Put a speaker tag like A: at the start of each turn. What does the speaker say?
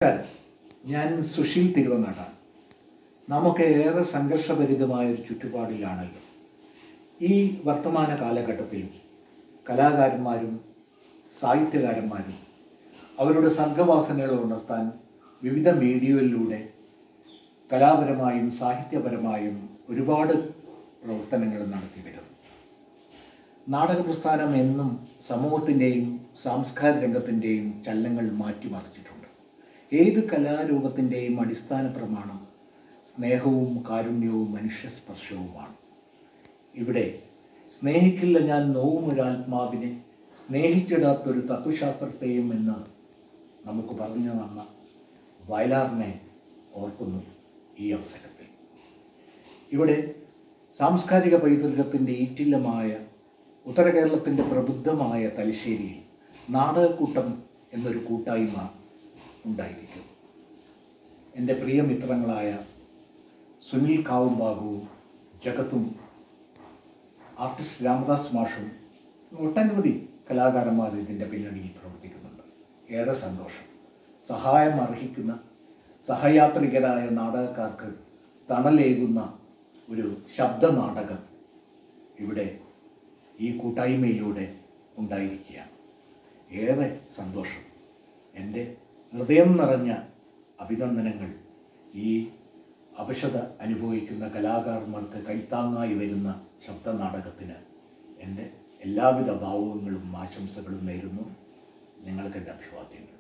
A: നമസ്കാരം ഞാൻ സുശീൽ തിരുവങ്ങാടാണ് നമുക്ക് ഏറെ സംഘർഷഭരിതമായ ഒരു ചുറ്റുപാടിലാണല്ലോ ഈ വർത്തമാന കാലഘട്ടത്തിൽ കലാകാരന്മാരും സാഹിത്യകാരന്മാരും അവരുടെ സർഗവാസനകൾ ഉണർത്താൻ വിവിധ മീഡിയയിലൂടെ കലാപരമായും സാഹിത്യപരമായും ഒരുപാട് പ്രവർത്തനങ്ങൾ നടത്തി വരുന്നു നാടക പ്രസ്ഥാനം എന്നും സമൂഹത്തിൻ്റെയും സാംസ്കാരിക രംഗത്തിൻ്റെയും ചലനങ്ങൾ മാറ്റിമറിച്ചിട്ടുണ്ട് ഏത് കലാരൂപത്തിൻ്റെയും അടിസ്ഥാന പ്രമാണം സ്നേഹവും കാരുണ്യവും മനുഷ്യസ്പർശവുമാണ് ഇവിടെ സ്നേഹിക്കില്ല ഞാൻ നോവുമൊരാത്മാവിനെ സ്നേഹിച്ചിടാത്തൊരു തത്വശാസ്ത്രത്തെയും എന്ന് നമുക്ക് പറഞ്ഞു തന്ന വയലാറിനെ ഓർക്കുന്നു ഈ അവസരത്തിൽ ഇവിടെ സാംസ്കാരിക പൈതൃകത്തിൻ്റെ ഈറ്റില്ലമായ ഉത്തര കേരളത്തിൻ്റെ പ്രബുദ്ധമായ തലശ്ശേരിയിൽ നാടകക്കൂട്ടം എന്നൊരു കൂട്ടായ്മ ഉണ്ടായിരിക്കും എൻ്റെ പ്രിയ മിത്രങ്ങളായ സുനിൽ കാവുംബാബുവും ജഗത്തും ആർട്ടിസ്റ്റ് രാമദാസ് മാഷും ഒട്ടനവധി കലാകാരന്മാർ ഇതിൻ്റെ പിന്നണിയിൽ പ്രവർത്തിക്കുന്നുണ്ട് ഏറെ സന്തോഷം സഹായം അർഹിക്കുന്ന സഹയാത്രികരായ നാടകക്കാർക്ക് തണലേകുന്ന ഒരു ശബ്ദ നാടകം ഇവിടെ ഈ കൂട്ടായ്മയിലൂടെ ഉണ്ടായിരിക്കുകയാണ് ഏറെ സന്തോഷം എൻ്റെ ഹൃദയം നിറഞ്ഞ അഭിനന്ദനങ്ങൾ ഈ അവശത അനുഭവിക്കുന്ന കലാകാരന്മാർക്ക് കൈത്താങ്ങായി വരുന്ന ശബ്ദ നാടകത്തിന് എൻ്റെ എല്ലാവിധ ഭാവുകങ്ങളും ആശംസകളും നേരുന്നു നിങ്ങൾക്ക് എൻ്റെ അഭിവാദ്യങ്ങൾ